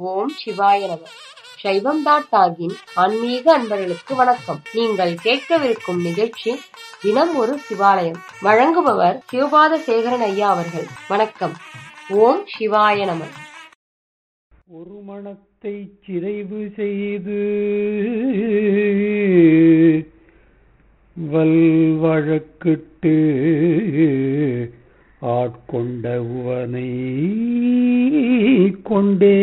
ஓம் சிவாய நம சைவம் டாட் டாகின் ஆன்மீக அன்பர்களுக்கு வணக்கம் நீங்கள் கேட்கவிருக்கும் நிகழ்ச்சி தினம் ஒரு சிவாலயம் வழங்குபவர் சிவபாத சேகரன் ஐயா அவர்கள் வணக்கம் ஓம் சிவாய நம ஒரு மனத்தை சிதைவு செய்து வல்வழக்கிட்டு ஆட்கொண்ட உவனை கொண்டே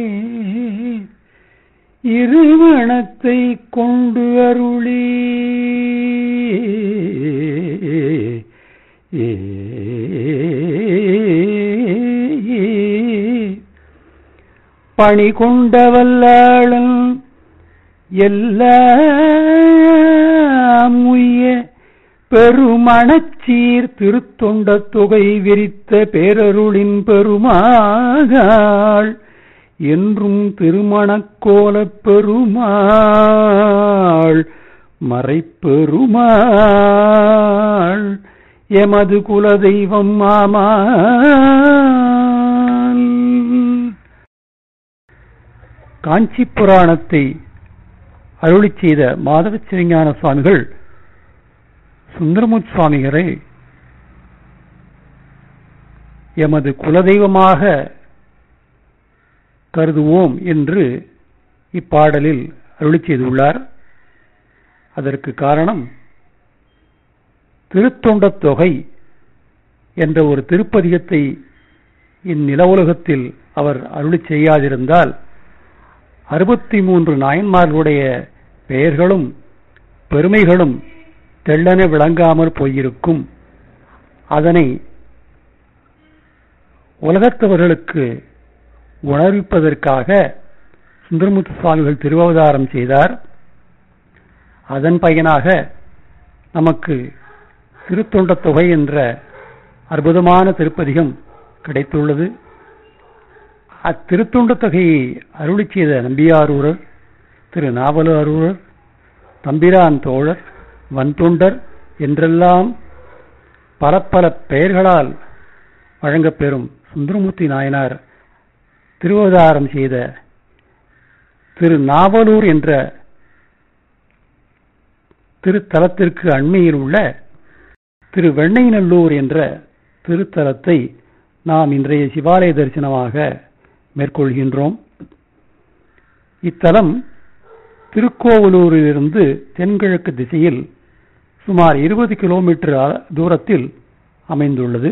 இருமணத்தை கொண்டு அருளி பணி கொண்டவல்லாளன் எல்லாம் உய்ய பெருமணச்சீர் திருத்தொண்ட தொகை விரித்த பேரருளின் பெருமாள் என்றும் திருமணக்கோலப் பெருமாள் மறைப்பெருமாள் எமது குலதெய்வம் ஆமால் காஞ்சி புராணத்தை அருளி செய்த மாதவ சிவஞான சுவாமிகள் சுந்தரமுத் சுவாமிகளை எமது குலதெய்வமாக கருதுவோம் என்று இப்பாடலில் அருளி செய்துள்ளார் அதற்கு காரணம் திருத்தொண்டத் தொகை என்ற ஒரு திருப்பதிகத்தை இந்நில உலகத்தில் அவர் அருளி செய்யாதிருந்தால் அறுபத்தி மூன்று நாயன்மார்களுடைய பெயர்களும் பெருமைகளும் தெள்ளென விளங்காமல் போயிருக்கும் அதனை உலகத்தவர்களுக்கு உணர்விப்பதற்காக சுந்தரமுத்து சுவாமிகள் திருவவதாரம் செய்தார் அதன் பயனாக நமக்கு திருத்தொண்ட தொகை என்ற அற்புதமான திருப்பதிகம் கிடைத்துள்ளது அத்திருத்தொண்ட தொகையை அருளி செய்த நம்பியாரூரர் திரு நாவலூரர் தம்பிரான் தோழர் வன்தொண்டர் என்றெல்லாம் பல பல பெயர்களால் வழங்கப்பெறும் சுந்தரமூர்த்தி நாயனார் திருவதாரம் செய்த திரு நாவலூர் என்ற திருத்தலத்திற்கு அண்மையில் உள்ள திரு வெண்ணைநல்லூர் என்ற திருத்தலத்தை நாம் இன்றைய சிவாலய தரிசனமாக மேற்கொள்கின்றோம் இத்தலம் திருக்கோவலூரிலிருந்து தென்கிழக்கு திசையில் சுமார் இருபது கிலோமீட்டர் தூரத்தில் அமைந்துள்ளது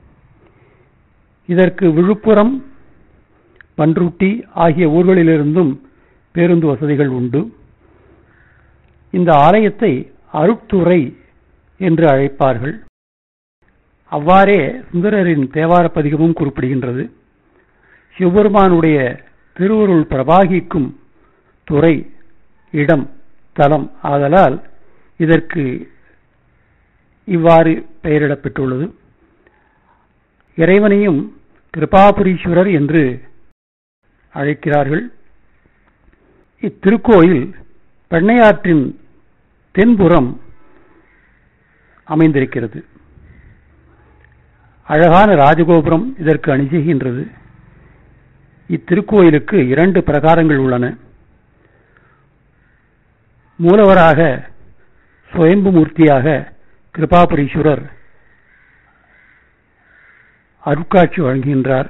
இதற்கு விழுப்புரம் பன்ருட்டி ஆகிய ஊர்களிலிருந்தும் பேருந்து வசதிகள் உண்டு இந்த ஆலயத்தை அருட்துறை என்று அழைப்பார்கள் அவ்வாறே சுந்தரரின் தேவார பதிகமும் குறிப்பிடுகின்றது சிவபெருமானுடைய திருவருள் பிரபாகிக்கும் துறை இடம் தலம் ஆதலால் இதற்கு இவ்வாறு பெயரிடப்பட்டுள்ளது இறைவனையும் கிருபாபுரீஸ்வரர் என்று அழைக்கிறார்கள் இத்திருக்கோயில் பெண்ணையாற்றின் தென்புறம் அமைந்திருக்கிறது அழகான ராஜகோபுரம் இதற்கு அணிசெய்கின்றது இத்திருக்கோயிலுக்கு இரண்டு பிரகாரங்கள் உள்ளன மூலவராக சுயம்பு மூர்த்தியாக கிருபாபுரீஸ்வரர் அருட்காட்சி வழங்குகின்றார்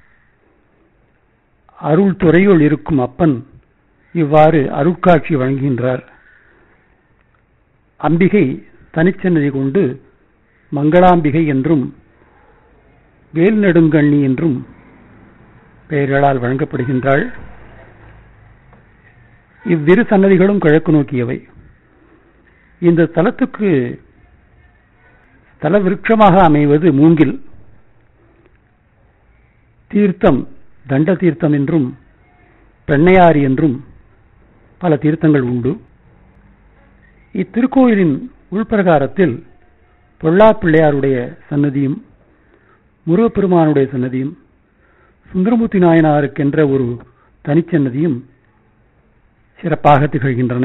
அருள் துறையுள் இருக்கும் அப்பன் இவ்வாறு அருட்காட்சி வழங்குகின்றார் அம்பிகை தனிச்சன்னதி கொண்டு மங்களாம்பிகை என்றும் வேல் நெடுங்கண்ணி என்றும் பெயர்களால் வழங்கப்படுகின்றாள் இவ்விரு சன்னதிகளும் கிழக்கு நோக்கியவை இந்த தலத்துக்கு தல விருட்சமாக அமைவது மூங்கில் தீர்த்தம் தண்ட தீர்த்தம் என்றும் பெண்ணையாறு என்றும் பல தீர்த்தங்கள் உண்டு இத்திருக்கோயிலின் உள்பிரகாரத்தில் பொல்லா பிள்ளையாருடைய சன்னதியும் முருகப்பெருமானுடைய சன்னதியும் சுந்தரமூர்த்தி நாயனாருக்கென்ற ஒரு தனிச்சன்னதியும் சிறப்பாக திகழ்கின்றன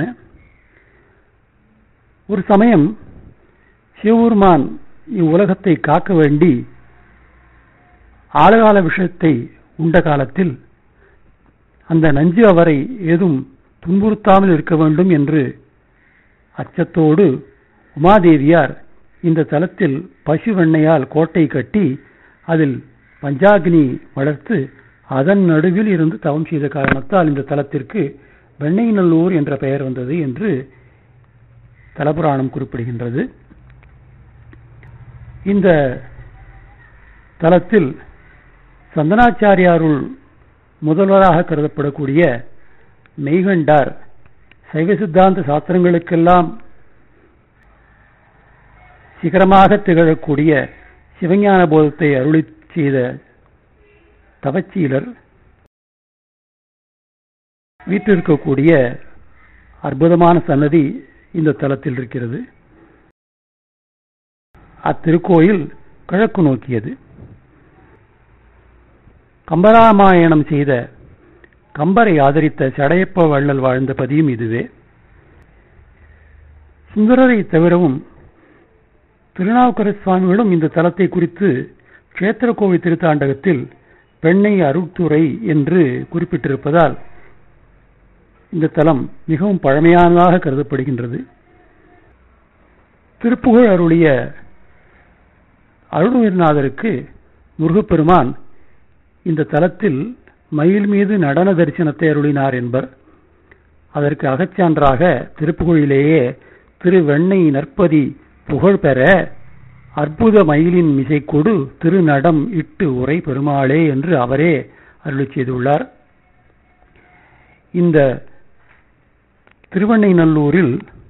ஒரு சமயம் சிவபெருமான் இவ்வுலகத்தை காக்க வேண்டி ஆழகால விஷயத்தை உண்ட காலத்தில் அந்த நஞ்சு அவரை ஏதும் துன்புறுத்தாமல் இருக்க வேண்டும் என்று அச்சத்தோடு உமாதேவியார் இந்த தலத்தில் பசு வெண்ணையால் கோட்டை கட்டி அதில் பஞ்சாகினி வளர்த்து அதன் நடுவில் இருந்து தவம் செய்த காரணத்தால் இந்த தலத்திற்கு வெண்ணெய் நல்லூர் என்ற பெயர் வந்தது என்று தலபுராணம் குறிப்பிடுகின்றது இந்த தலத்தில் சந்தனாச்சாரியாருள் முதல்வராக கருதப்படக்கூடிய மெய்கண்டார் சைவ சித்தாந்த சாஸ்திரங்களுக்கெல்லாம் சிகரமாக திகழக்கூடிய சிவஞான போதத்தை அருளி செய்த தவச்சீலர் வீட்டிருக்கக்கூடிய அற்புதமான சன்னதி இந்த தலத்தில் இருக்கிறது அத்திருக்கோயில் கிழக்கு நோக்கியது கம்பராமாயணம் செய்த கம்பரை ஆதரித்த சடையப்ப வள்ளல் வாழ்ந்த பதியும் இதுவே சுந்தரரை தவிரவும் திருநாவுக்கர சுவாமிகளும் இந்த தலத்தை குறித்து கஷேத்திர கோவில் திருத்தாண்டகத்தில் பெண்ணை அருட்துறை என்று குறிப்பிட்டிருப்பதால் இந்த தலம் மிகவும் பழமையானதாக கருதப்படுகின்றது திருப்புகழ் அருளிய அருள்நாதருக்கு முருகப்பெருமான் இந்த தலத்தில் மயில் மீது நடன தரிசனத்தை அருளினார் என்பர் அதற்கு அகச்சான்றாக திருப்புகழிலேயே திரு வெண்ணெய் நற்பதி புகழ் பெற அற்புத மயிலின் மிசை கொடு திருநடம் இட்டு உரை பெருமாளே என்று அவரே அருளி செய்துள்ளார் இந்த திருவண்ணைநல்லூரில்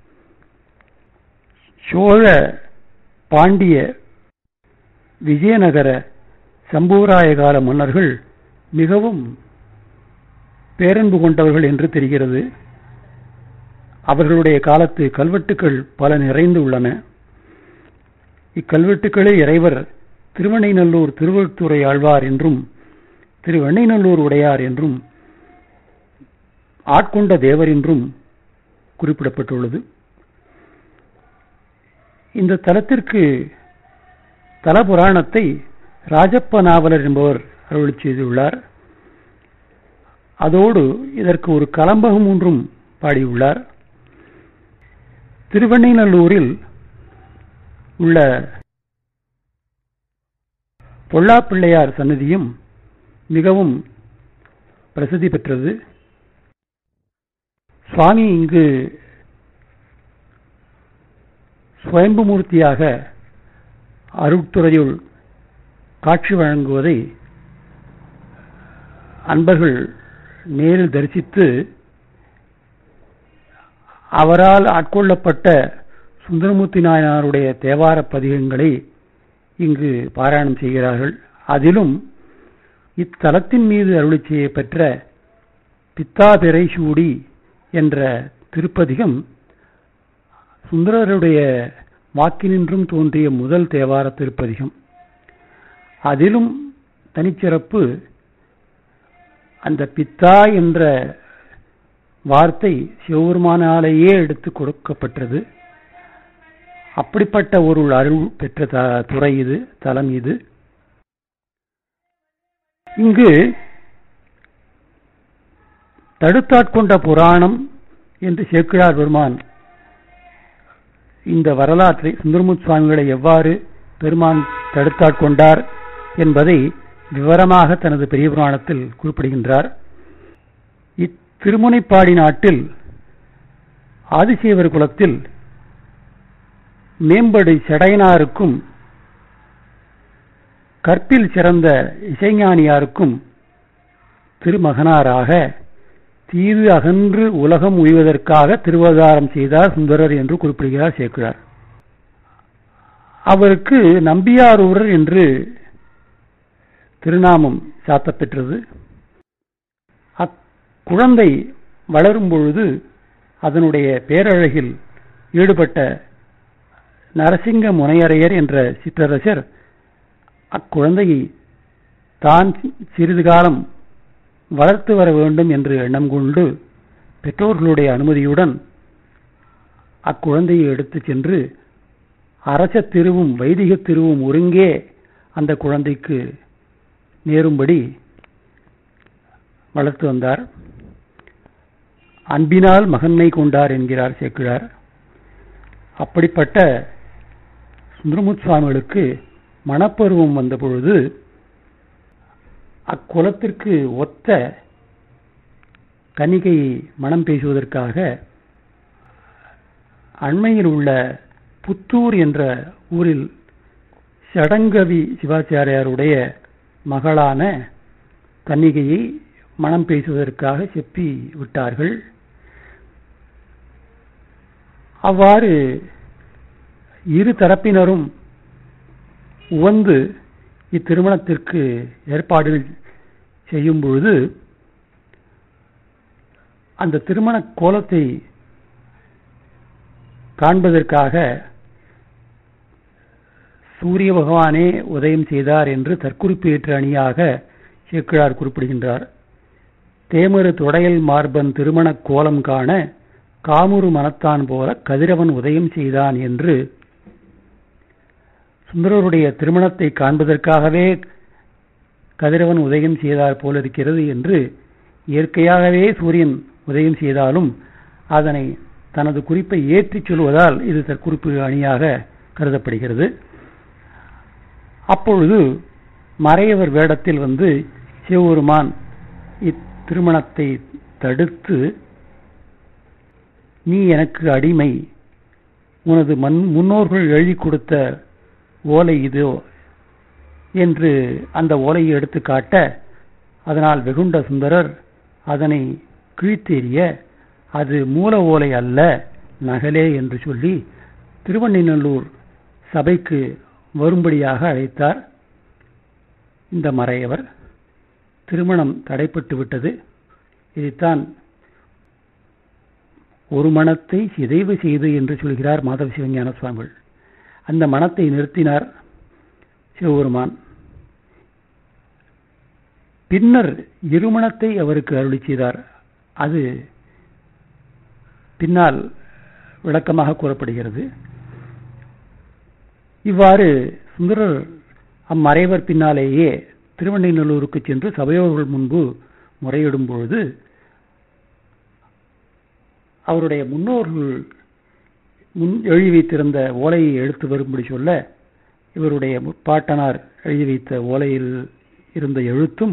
சோழ பாண்டிய விஜயநகர சம்பூராய கால மன்னர்கள் மிகவும் பேரன்பு கொண்டவர்கள் என்று தெரிகிறது அவர்களுடைய காலத்து கல்வெட்டுக்கள் பல நிறைந்து உள்ளன இக்கல்வெட்டுக்களே இறைவர் திருவண்ணைநல்லூர் திருவள்ளுத்துறை ஆழ்வார் என்றும் திருவெண்ணைநல்லூர் உடையார் என்றும் ஆட்கொண்ட தேவர் என்றும் குறிப்பிடப்பட்டுள்ளது இந்த தலத்திற்கு தல புராணத்தை ராஜப்ப நாவலர் என்பவர் அருளி செய்துள்ளார் அதோடு இதற்கு ஒரு கலம்பகம் ஒன்றும் பாடியுள்ளார் திருவண்ணைநல்லூரில் உள்ள பொல்லாப்பிள்ளையார் சன்னதியும் மிகவும் பிரசித்தி பெற்றது சுவாமி இங்கு சுயம்புமூர்த்தியாக அருட்துறையுள் காட்சி வழங்குவதை அன்பர்கள் நேரில் தரிசித்து அவரால் ஆட்கொள்ளப்பட்ட சுந்தரமூர்த்தி நாயனாருடைய தேவார பதிகங்களை இங்கு பாராயணம் செய்கிறார்கள் அதிலும் இத்தலத்தின் மீது அருளி செய்யப்பெற்ற பித்தாபிரை சூடி என்ற திருப்பதிகம் சுந்தரருடைய வாக்கினின்றும் தோன்றிய முதல் தேவார திருப்பதிகம் அதிலும் தனிச்சிறப்பு அந்த பித்தா என்ற வார்த்தை சிவபெருமானாலேயே எடுத்து கொடுக்கப்பட்டது அப்படிப்பட்ட ஒரு அருள் பெற்ற துறை இது தலம் இது இங்கு தடுத்தாட்கொண்ட புராணம் என்று சேக்கிழார் பெருமான் இந்த வரலாற்றை சுந்தரமுத் சுவாமிகளை எவ்வாறு பெருமான் தடுத்தாட்கொண்டார் என்பதை விவரமாக தனது பெரிய புராணத்தில் குறிப்பிடுகின்றார் இத்திருமுனைப்பாடி நாட்டில் ஆதிசேவர் குலத்தில் மேம்படு செடையனாருக்கும் கற்பில் சிறந்த இசைஞானியாருக்கும் திருமகனாராக தீது அகன்று உலகம் உய்வதற்காக திருவதாரம் செய்தார் சுந்தரர் என்று குறிப்பிடுகிறார் சேக்கிழார் அவருக்கு நம்பியாரூரர் என்று திருநாமம் சாத்தப்பெற்றது அக்குழந்தை வளரும் பொழுது அதனுடைய பேரழகில் ஈடுபட்ட நரசிங்க முனையரையர் என்ற சிற்றரசர் அக்குழந்தையை தான் சிறிது காலம் வளர்த்து வர வேண்டும் என்று எண்ணம் கொண்டு பெற்றோர்களுடைய அனுமதியுடன் அக்குழந்தையை எடுத்துச் சென்று அரச திருவும் வைதிக திருவும் ஒருங்கே அந்த குழந்தைக்கு நேரும்படி வளர்த்து வந்தார் அன்பினால் மகன்மை கொண்டார் என்கிறார் சேக்கிழார் அப்படிப்பட்ட சுந்தரமுத் சுவாமிகளுக்கு மணப்பருவம் வந்த பொழுது அக்குலத்திற்கு ஒத்த கன்னிகையை மனம் பேசுவதற்காக அண்மையில் உள்ள புத்தூர் என்ற ஊரில் சடங்கவி சிவாச்சாரியாருடைய மகளான கன்னிகையை மனம் பேசுவதற்காக செப்பி விட்டார்கள் அவ்வாறு இரு தரப்பினரும் உவந்து இத்திருமணத்திற்கு ஏற்பாடுகள் செய்யும் பொழுது அந்த திருமண கோலத்தை காண்பதற்காக சூரிய பகவானே உதயம் செய்தார் என்று தற்குறிப்பு ஏற்ற அணியாக சேக்கிழார் குறிப்பிடுகின்றார் தேமரு தொடையல் மார்பன் திருமண கோலம் காண காமுறு மனத்தான் போல கதிரவன் உதயம் செய்தான் என்று சுந்தரருடைய திருமணத்தை காண்பதற்காகவே கதிரவன் உதயம் செய்தார் போல இருக்கிறது என்று இயற்கையாகவே சூரியன் உதயம் செய்தாலும் அதனை தனது குறிப்பை ஏற்றிச் சொல்வதால் இது தற்குறிப்பு அணியாக கருதப்படுகிறது அப்பொழுது மறையவர் வேடத்தில் வந்து சிவபெருமான் இத்திருமணத்தை தடுத்து நீ எனக்கு அடிமை உனது மண் முன்னோர்கள் எழுதி கொடுத்த ஓலை இதோ என்று அந்த ஓலையை எடுத்து காட்ட அதனால் வெகுண்ட சுந்தரர் அதனை கிழித்தெறிய அது மூல ஓலை அல்ல நகலே என்று சொல்லி திருவண்ணிநல்லூர் சபைக்கு வரும்படியாக அழைத்தார் இந்த மறையவர் திருமணம் தடைப்பட்டு விட்டது இதைத்தான் ஒரு மனத்தை சிதைவு செய்து என்று சொல்கிறார் மாதவ சிவஞான சுவாமிகள் அந்த மனத்தை நிறுத்தினார் சிவபெருமான் பின்னர் இருமணத்தை அவருக்கு அருளி செய்தார் அது பின்னால் விளக்கமாக கூறப்படுகிறது இவ்வாறு சுந்தரர் அம்மறைவர் பின்னாலேயே திருவண்ணைநல்லூருக்கு சென்று சபையோர்கள் முன்பு முறையிடும் பொழுது அவருடைய முன்னோர்கள் முன் எழுதி வைத்திருந்த ஓலையை எடுத்து வரும்படி சொல்ல இவருடைய முப்பாட்டனார் எழுதி வைத்த ஓலையில் இருந்த எழுத்தும்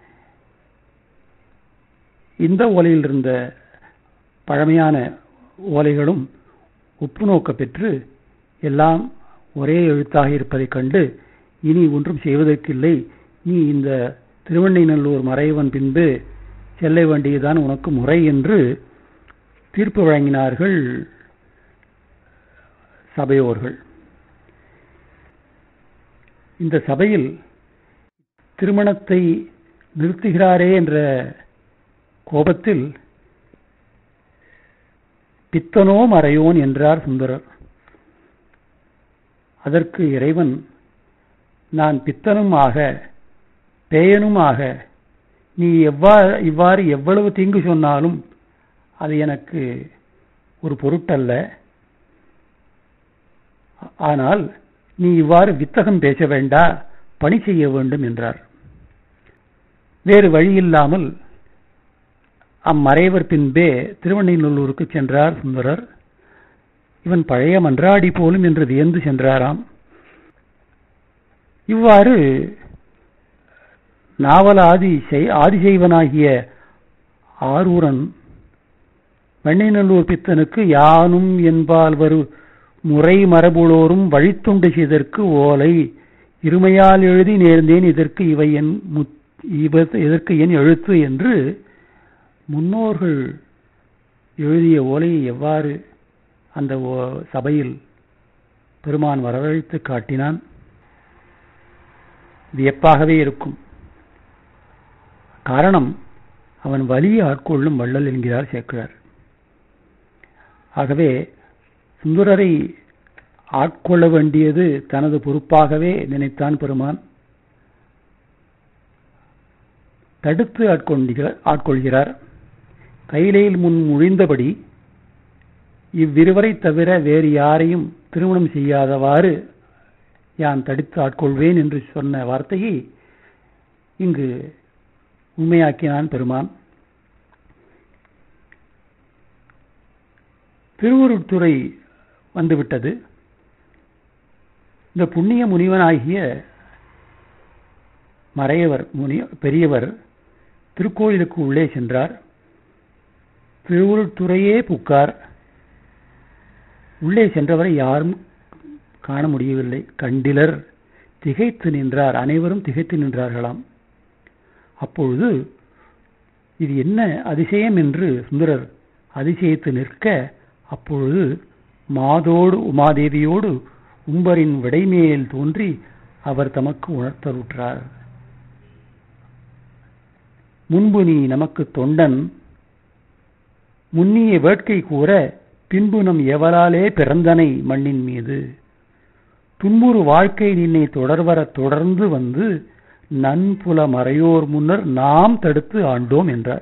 இந்த ஓலையில் இருந்த பழமையான ஓலைகளும் ஒப்பு நோக்க பெற்று எல்லாம் ஒரே எழுத்தாக இருப்பதைக் கண்டு இனி ஒன்றும் செய்வதற்கில்லை நீ இந்த திருவண்ணைநல்லூர் மறைவன் பின்பு செல்ல வேண்டியதுதான் உனக்கு முறை என்று தீர்ப்பு வழங்கினார்கள் சபையோர்கள் இந்த சபையில் திருமணத்தை நிறுத்துகிறாரே என்ற கோபத்தில் பித்தனோ மறையோன் என்றார் சுந்தரர் அதற்கு இறைவன் நான் பித்தனும் ஆக பேயனும் ஆக நீ எவ்வாறு இவ்வாறு எவ்வளவு தீங்கு சொன்னாலும் அது எனக்கு ஒரு பொருட்டல்ல ஆனால் நீ இவ்வாறு வித்தகம் பேச வேண்டா பணி செய்ய வேண்டும் என்றார் வேறு வழியில்லாமல் அம்மறைவர் பின்பே திருவண்ணைநல்லூருக்கு சென்றார் சுந்தரர் இவன் பழைய மன்றாடி போலும் என்று வியந்து சென்றாராம் இவ்வாறு நாவல ஆதி ஆதிசைவனாகிய ஆரூரன் வெண்ணைநல்லூர் பித்தனுக்கு யானும் என்பால் வரு முறை மரபுளோரும் வழித்துண்டு செய்தற்கு ஓலை இருமையால் எழுதி நேர்ந்தேன் இதற்கு இவை என் இதற்கு என் எழுத்து என்று முன்னோர்கள் எழுதிய ஓலையை எவ்வாறு அந்த சபையில் பெருமான் வரவழைத்து காட்டினான் வியப்பாகவே இருக்கும் காரணம் அவன் வலிய ஆட்கொள்ளும் வள்ளல் என்கிறார் சேக்கிழார் ஆகவே சுந்தரரை ஆட்கொள்ள வேண்டியது தனது பொறுப்பாகவே நினைத்தான் பெருமான் தடுத்து ஆட்கொள்கிறார் கையிலையில் முன் முழிந்தபடி இவ்விருவரை தவிர வேறு யாரையும் திருமணம் செய்யாதவாறு யான் தடுத்து ஆட்கொள்வேன் என்று சொன்ன வார்த்தையை இங்கு உண்மையாக்கினான் பெருமான் திருவுருத்துறை வந்துவிட்டது இந்த புண்ணிய முனிவனாகிய மறையவர் முனி பெரியவர் திருக்கோயிலுக்கு உள்ளே சென்றார் திருவுருத்துறையே புக்கார் உள்ளே சென்றவரை யாரும் காண முடியவில்லை கண்டிலர் திகைத்து நின்றார் அனைவரும் திகைத்து நின்றார்களாம் அப்பொழுது இது என்ன அதிசயம் என்று சுந்தரர் அதிசயித்து நிற்க அப்பொழுது மாதோடு உமாதேவியோடு உம்பரின் விடைமேல் தோன்றி அவர் தமக்கு உணர்த்தருற்றார் முன்பு நீ நமக்கு தொண்டன் முன்னிய வேட்கை கூற பின்பு நம் எவலாலே பிறந்தனை மண்ணின் மீது துன்புறு வாழ்க்கை நின்னை தொடர்வர தொடர்ந்து வந்து நன்புல மறையோர் முன்னர் நாம் தடுத்து ஆண்டோம் என்றார்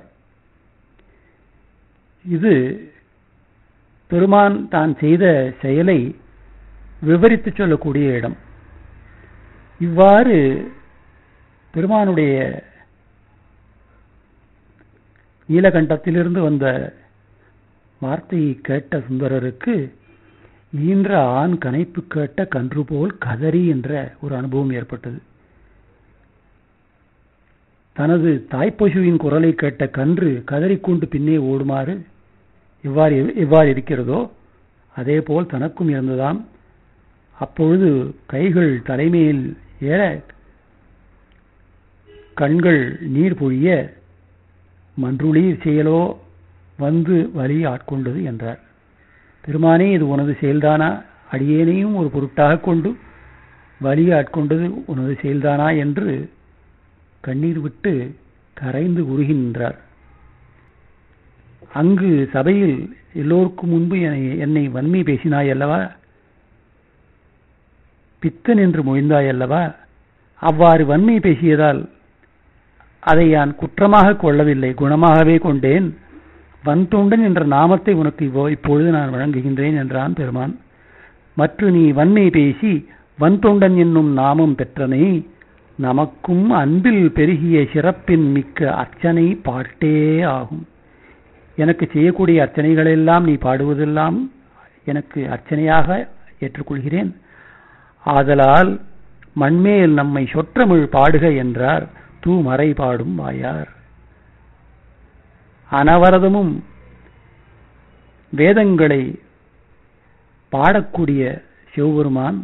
இது பெருமான் தான் செய்த செயலை விவரித்து சொல்லக்கூடிய இடம் இவ்வாறு பெருமானுடைய நீலகண்டத்திலிருந்து வந்த வார்த்தையை கேட்ட சுந்தரருக்கு ஈன்ற ஆண் கனைப்பு கேட்ட கன்று போல் கதறி என்ற ஒரு அனுபவம் ஏற்பட்டது தனது தாய்ப்பசுவின் குரலை கேட்ட கன்று கதறிக்கொண்டு பின்னே ஓடுமாறு எவ்வாறு எவ்வாறு இருக்கிறதோ அதே போல் தனக்கும் இருந்ததாம் அப்பொழுது கைகள் தலைமையில் ஏற கண்கள் நீர் பொழிய மன்றுளீர் செயலோ வந்து வலி ஆட்கொண்டது என்றார் பெருமானே இது உனது செயல்தானா அடியேனையும் ஒரு பொருட்டாக கொண்டு வலி ஆட்கொண்டது உனது செயல்தானா என்று கண்ணீர் விட்டு கரைந்து உருகி நின்றார் அங்கு சபையில் எல்லோருக்கும் முன்பு என்னை வன்மை பேசினாய் அல்லவா பித்தன் என்று மொழிந்தாய் அல்லவா அவ்வாறு வன்மை பேசியதால் அதை நான் குற்றமாக கொள்ளவில்லை குணமாகவே கொண்டேன் வன்தொண்டன் என்ற நாமத்தை உனக்கு இப்பொழுது நான் வழங்குகின்றேன் என்றான் பெருமான் மற்ற நீ வன்மை பேசி வன்தொண்டன் என்னும் நாமம் பெற்றனை நமக்கும் அன்பில் பெருகிய சிறப்பின் மிக்க அர்ச்சனை பாட்டே ஆகும் எனக்கு செய்யக்கூடிய அர்ச்சனைகளெல்லாம் நீ பாடுவதெல்லாம் எனக்கு அர்ச்சனையாக ஏற்றுக்கொள்கிறேன் ஆதலால் மண்மேல் நம்மை சொற்றமிழ் பாடுக என்றார் தூ மறை பாடும் வாயார் அனவரதமும் வேதங்களை பாடக்கூடிய சிவபெருமான்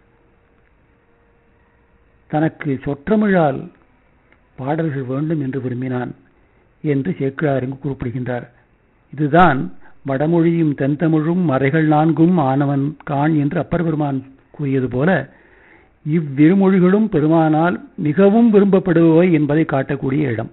தனக்கு சொற்றமிழால் பாடல்கள் வேண்டும் என்று விரும்பினான் என்று சேக்கிழார் இங்கு குறிப்பிடுகின்றார் இதுதான் வடமொழியும் தென்தமிழும் மறைகள் நான்கும் ஆனவன் கான் என்று அப்பர் பெருமான் கூறியது போல இவ்விருமொழிகளும் பெருமானால் மிகவும் விரும்பப்படுபவை என்பதை காட்டக்கூடிய இடம்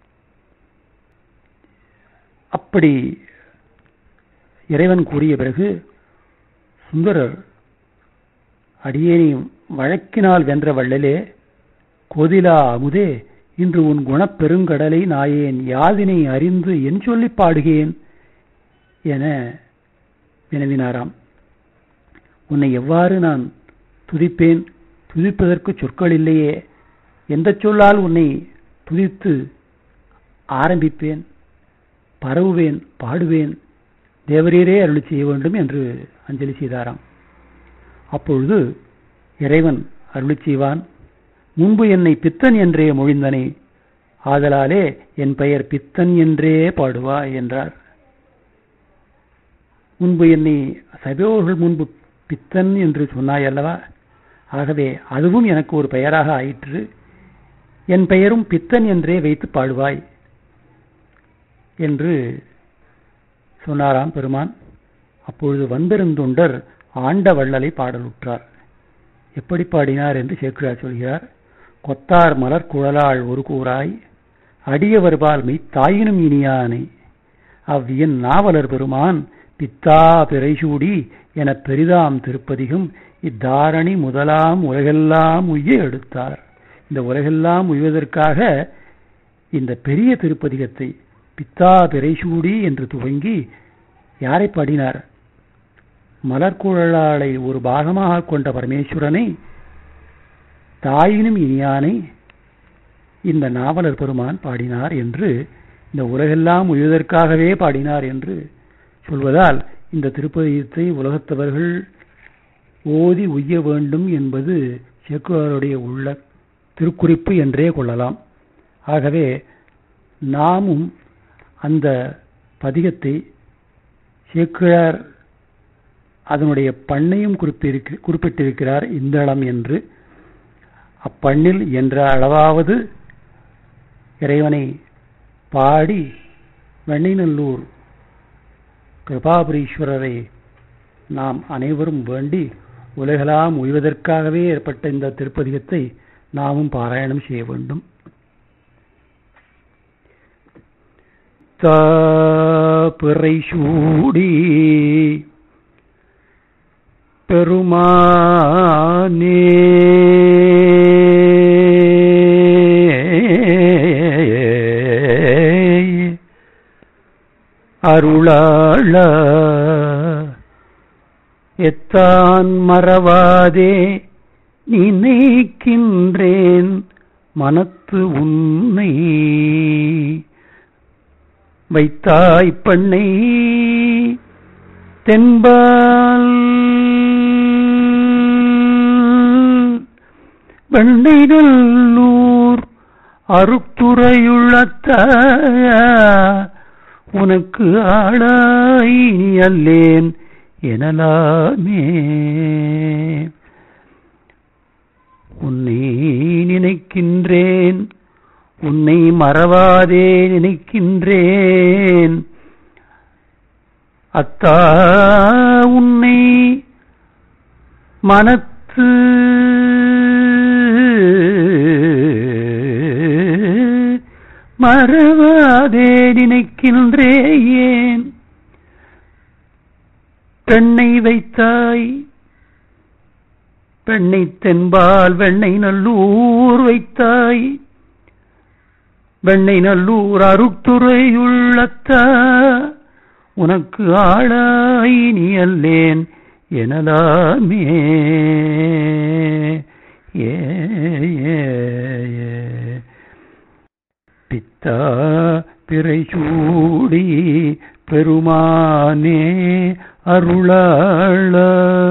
அப்படி இறைவன் கூறிய பிறகு சுந்தரர் அடியேனி வழக்கினால் வென்ற வள்ளலே கோதிலா அமுதே இன்று உன் குணப்பெருங்கடலை நாயேன் யாதினை அறிந்து என் சொல்லி பாடுகேன் என வினவினாராம் உன்னை எவ்வாறு நான் துதிப்பேன் துதிப்பதற்கு சொற்கள் இல்லையே எந்த சொல்லால் உன்னை துதித்து ஆரம்பிப்பேன் பரவுவேன் பாடுவேன் தேவரீரே அருளி செய்ய வேண்டும் என்று அஞ்சலி செய்தாராம் அப்பொழுது இறைவன் அருளி செய்வான் முன்பு என்னை பித்தன் என்றே மொழிந்தனை ஆதலாலே என் பெயர் பித்தன் என்றே பாடுவா என்றார் முன்பு என்னை சபையோர்கள் முன்பு பித்தன் என்று சொன்னாய் அல்லவா ஆகவே அதுவும் எனக்கு ஒரு பெயராக ஆயிற்று என் பெயரும் பித்தன் என்றே வைத்து பாடுவாய் என்று சொன்னாராம் பெருமான் அப்பொழுது வந்திருந்தொண்டர் ஆண்ட வள்ளலை பாடலுற்றார் எப்படி பாடினார் என்று சேக்கிழார் சொல்கிறார் கொத்தார் மலர் குழலாள் ஒரு கூறாய் அடிய வருபால் மெய் தாயினும் இனியானை அவ்வியன் நாவலர் பெருமான் பித்தா பிறைசூடி என பெரிதாம் திருப்பதிகம் இத்தாரணி முதலாம் உலகெல்லாம் உய்ய எடுத்தார் இந்த உலகெல்லாம் உய்வதற்காக இந்த பெரிய திருப்பதிகத்தை பித்தா பிறைசூடி என்று துவங்கி யாரை பாடினார் மலர்குழலாளை ஒரு பாகமாக கொண்ட பரமேஸ்வரனை தாயினும் இனியானை இந்த நாவலர் பெருமான் பாடினார் என்று இந்த உலகெல்லாம் உய்வதற்காகவே பாடினார் என்று சொல்வதால் இந்த திருப்பதியத்தை உலகத்தவர்கள் ஓதி உய்ய வேண்டும் என்பது சேக்குவாருடைய உள்ள திருக்குறிப்பு என்றே கொள்ளலாம் ஆகவே நாமும் அந்த பதிகத்தை சேக்கிழார் அதனுடைய பண்ணையும் குறிப்பிருக்க குறிப்பிட்டிருக்கிறார் இந்தளம் என்று அப்பண்ணில் என்ற அளவாவது இறைவனை பாடி வெண்ணிநல்லூர் கிருபாபுரீஸ்வரரை நாம் அனைவரும் வேண்டி உலகெல்லாம் உய்வதற்காகவே ஏற்பட்ட இந்த திருப்பதிகத்தை நாமும் பாராயணம் செய்ய வேண்டும் பிறை சூடி பெருமானே அருளாள எத்தான் மறவாதே நினைக்கின்றேன் மனத்து உன்னை வைத்தாய் பண்ணை தென்பால் வெண்ணைநல்லூர் அருத்துறையுள்ளத்த உனக்கு ஆளாய் அல்லேன் எனலாமே உன்னை நினைக்கின்றேன் உன்னை மறவாதே நினைக்கின்றேன் அத்தா உன்னை மனத்து மறவாதே நினைக்கின்றேன் பெண்ணை வைத்தாய் பெண்ணை தென்பால் வெண்ணை நல்லூர் வைத்தாய் வெண்ணை நல்லூர் அருட்டுறையுள்ளத்த உனக்கு ஆளாய் நீ அல்லேன் எனலாமே ஏ பித்தா பிறை சூடி பெருமானே அருளாள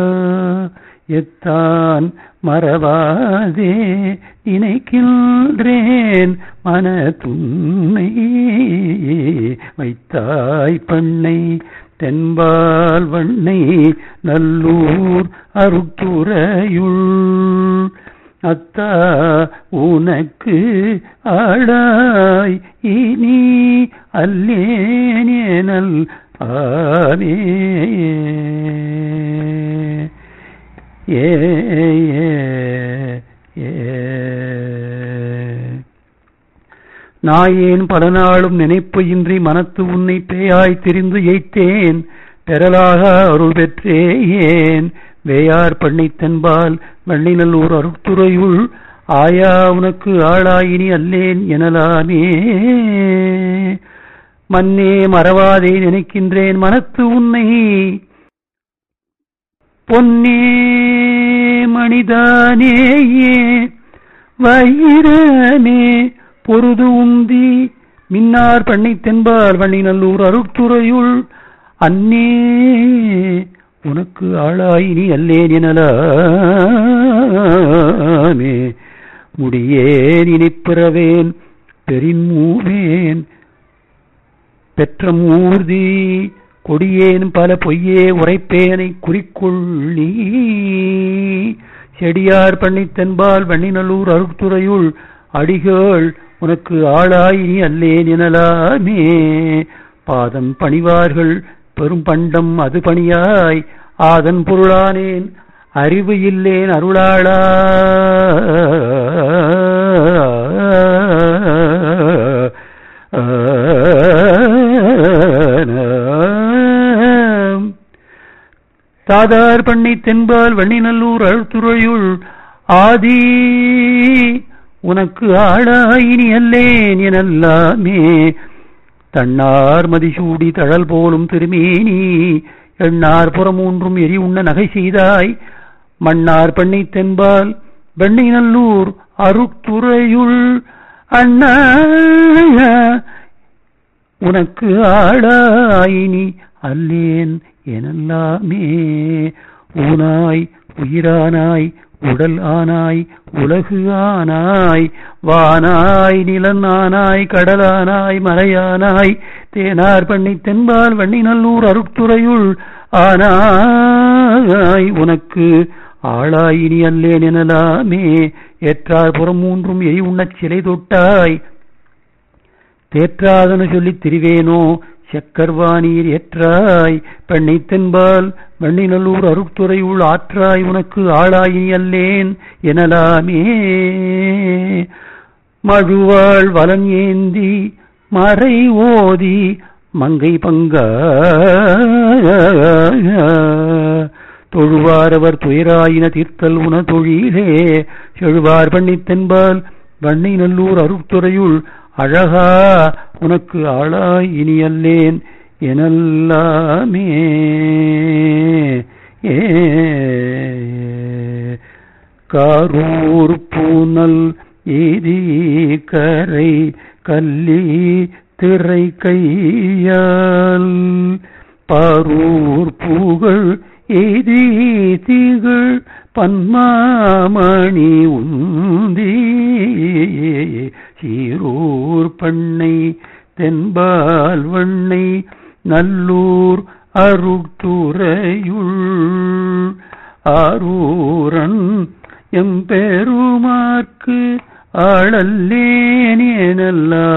எத்தான் மறவாதே நினைக்கின்றேன் மன துணை வைத்தாய் பண்ணை தென்பால் வண்ணை நல்லூர் அருட்டுறையுள் அத்தா உனக்கு ஆளாய் இனி அல்லேனேனல் ஆமே ஏ நாயேன் பல நாளும் நினைப்பு இன்றி மனத்து உன்னை பேயாய் திரிந்து எய்த்தேன் பெறலாக அருள் பெற்றேன் வேயார் பண்ணை தென்பால் வெள்ளிநல்லூர் அருத்துறையுள் ஆயா உனக்கு ஆளாயினி அல்லேன் எனலாமே மன்னே மறவாதே நினைக்கின்றேன் மனத்து உன்னை பொன்னே மணிதானேயே வைரமே பொருது உந்தி மின்னார் பண்ணை தென்பால் வண்ணிநல்லூர் அருட்துறையுள் அன்னே உனக்கு ஆளாயினி அல்லேன் எனலாமே முடியேன் இனிப்பிறவேன் பெரின்மூவேன் பெற்ற மூர்தி கொடியேன் பல பொய்யே உரைப்பேனை குறிக்கொள் நீ செடியார் பண்ணி தென்பால் வெண்ணிநல்லூர் அருட்துறையுள் அடிகள் உனக்கு ஆளாய் நீ அல்லேன் எனலாமே பாதம் பணிவார்கள் பெரும் பண்டம் அது பணியாய் ஆதன் பொருளானேன் அறிவு இல்லேன் அருளாளா தாதார் பண்ணி தென்பால் வெண்ணிநல்லூர் அழுத்துறையுள் ஆதி உனக்கு ஆளாயினி அல்லேன் எனல்லாமே தன்னார் மதிசூடி தழல் போலும் திருமேனி எண்ணார் புறமூன்றும் எரி உண்ண நகை செய்தாய் மன்னார் பண்ணி தென்பால் வெண்ணிநல்லூர் அருத்துறையுள் அண்ணா உனக்கு ஆளாயினி அல்லேன் எனல்லாமே ஊனாய் உயிரானாய் உடல் ஆனாய் உலகு ஆனாய் வானாய் நிலனானாய் கடலானாய் மலையானாய் தேனார் பண்ணி தென்பால் வண்ணி நல்லூர் அருட்துறையுள் ஆனாய் உனக்கு ஆளாயினி அல்லேன் எனலாமே ஏற்றார் புறம் மூன்றும் எரி உண்ணச் சிலை தொட்டாய் தேற்றாதன சொல்லித் திரிவேனோ செக்கர்வானீர் ஏற்றாய் பெண்ணை தென்பால் வண்ணிநல்லூர் அருட்துறையுள் ஆற்றாய் உனக்கு ஆளாயினி அல்லேன் எனலாமே மழுவாள் வலன் ஏந்தி மறை ஓதி மங்கை பங்க தொழுவாரவர் துயராயின தீர்த்தல் உன தொழிலே செழுவார் பண்ணித் தென்பால் வண்ணை நல்லூர் அருட்துறையுள் அழகா உனக்கு ஆளாய் இனி அல்லேன் எனல்லாமே ஏ காரூர் பூனல் ஏதி கரை கல்லி திரை கையால் பாரூர் பூகள் ஏதி திகழ் பன்மாமணி உந்தி சீரூர் பண்ணை தென்பால் வண்ணை நல்லூர் அருட்டுறையுள் ஆரூரன் எம்பெருமாற்கு ஆளல்லேன் எனல்லாமே